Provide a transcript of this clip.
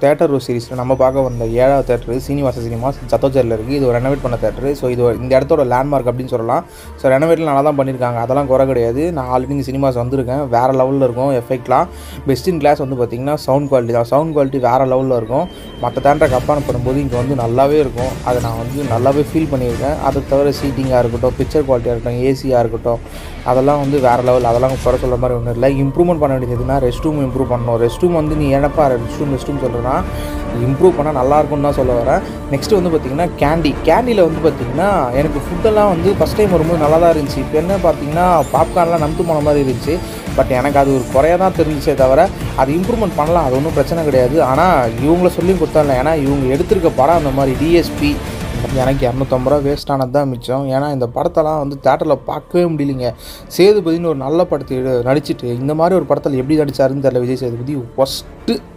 theatre சீரிஸில் நம்ம பார்க்க வந்த ஏழாவது தேட்டர் சீனிவாச சினிமாஸ் சத்தோச்சேரியில் இருக்குது இது ஒரு ரெனோவேட் பண்ண தேட்டர் ஸோ இது ஒரு- இந்த இடத்தோட லேண்ட்மார்க் அப்படின்னு சொல்லலாம் ஸோ ரெனோவேட்டில் நல்லா தான் பண்ணியிருக்காங்க அதெல்லாம் குறை கிடையாது நான் ஆல்ரெடி இங்கே சினிமாஸ் வந்திருக்கேன் வேறு லெவலில் இருக்கும் எஃபெக்ட்லாம் பெஸ்ட் இன் கிளாஸ் வந்து பார்த்திங்கன்னா சவுண்ட் குவாலிட்டி தான் சவுண்ட் குவாலிட்டி வேறு லெவலில் இருக்கும் மற்ற தேட்டரை கம்பேர் பண்ணும்போது இங்கே வந்து நல்லாவே இருக்கும் அதை நான் வந்து நல்லாவே ஃபீல் பண்ணியிருக்கேன் அதை தவிர சீட்டிங்காக இருக்கட்டும் பிக்சர் குவாலிட்டியாக இருக்கட்டும் ஏசியாக இருக்கட்டும் அதெல்லாம் வந்து வேறு லெவல் அதெல்லாம் குறை சொல்ல மாதிரி ஒன்றும் இல்லை இம்ப்ரூவ்மெண்ட் பண்ண வேண்டியதுன்னா ரெஸ்ட் ரூம் இம்ப்ரூவ் பண்ணணும் ரெஸ்ட் ரூம் வந்து நீ என்னப்பா ரெஸ்ட் ரூம் ரெஸ்ட் ரூம் சொல்கிறேன்னா இம்ப்ரூவ் பண்ணால் நல்லா இருக்கும்னு தான் சொல்ல வரேன் நெக்ஸ்ட்டு வந்து பார்த்திங்கன்னா கேண்டி கேண்டியில் வந்து பார்த்திங்கன்னா எனக்கு ஃபுட்டெல்லாம் வந்து ஃபஸ்ட் டைம் வரும்போது நல்லா தான் இருந்துச்சு இப்போ என்ன பார்த்தீங்கன்னா பாப்கார்ன்லாம் நம்பு போன மாதிரி இருந்துச்சு பட் எனக்கு அது ஒரு குறையாக தான் தெரிஞ்சிச்சே தவிர அது இம்ப்ரூவ்மெண்ட் பண்ணலாம் அது ஒன்றும் பிரச்சனை கிடையாது ஆனால் இவங்கள சொல்லி கொடுத்தா ஏன்னா இவங்க எடுத்திருக்க படம் அந்த மாதிரி டிஎஸ்பி எனக்கு இரநூத்தம்பது ரூபா வேஸ்ட் ஆனது தான் மிச்சம் ஏன்னா இந்த படத்தெல்லாம் வந்து தேட்டரில் பார்க்கவே முடியலைங்க சேதுபதினு ஒரு நல்ல படத்தை எடு- நடிச்சிட்டு இந்த மாதிரி ஒரு படத்தில் எப்படி நடிச்சாருன்னு தெரியல விஜய் சேதுபதி ஃபஸ்ட்டு